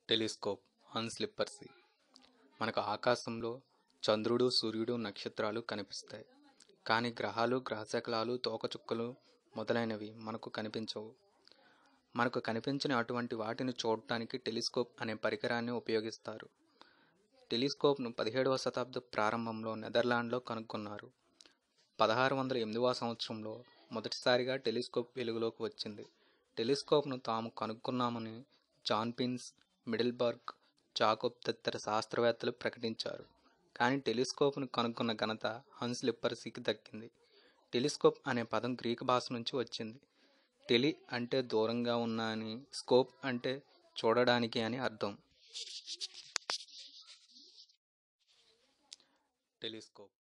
telescope Hans లిప్పర్సీ మనకు ఆకాశంలో చంద్రుడు సూర్యుడు నక్షత్రాలు కనిపిస్తాయి కానీ గ్రహాలు గ్రహశకలాలు తోకచుక్కలు మొదలైనవి మనకు కనిపించవు మనకు కనిపించిన అటువంటి వాటిని చూడటానికి టెలిస్కోప్ అనే పరికరాన్ని ఉపయోగిస్తారు టెలిస్కోప్ను పదిహేడవ శతాబ్ద ప్రారంభంలో నెదర్లాండ్లో కనుగొన్నారు పదహారు వందల ఎనిమిదవ సంవత్సరంలో మొదటిసారిగా టెలిస్కోప్ వెలుగులోకి వచ్చింది టెలిస్కోప్ను తాము కనుక్కున్నామని జాన్ పిన్స్ మిడిల్బర్గ్ జాకోబ్ తదితర శాస్త్రవేత్తలు ప్రకటించారు కానీ టెలిస్కోప్ను కనుక్కున్న ఘనత హన్స్ లిప్పర్సీకి దక్కింది టెలిస్కోప్ అనే పదం గ్రీకు భాష నుంచి వచ్చింది టెలి అంటే దూరంగా ఉన్న అని స్కోప్ అంటే చూడడానికి అని అర్థం టెలిస్కోప్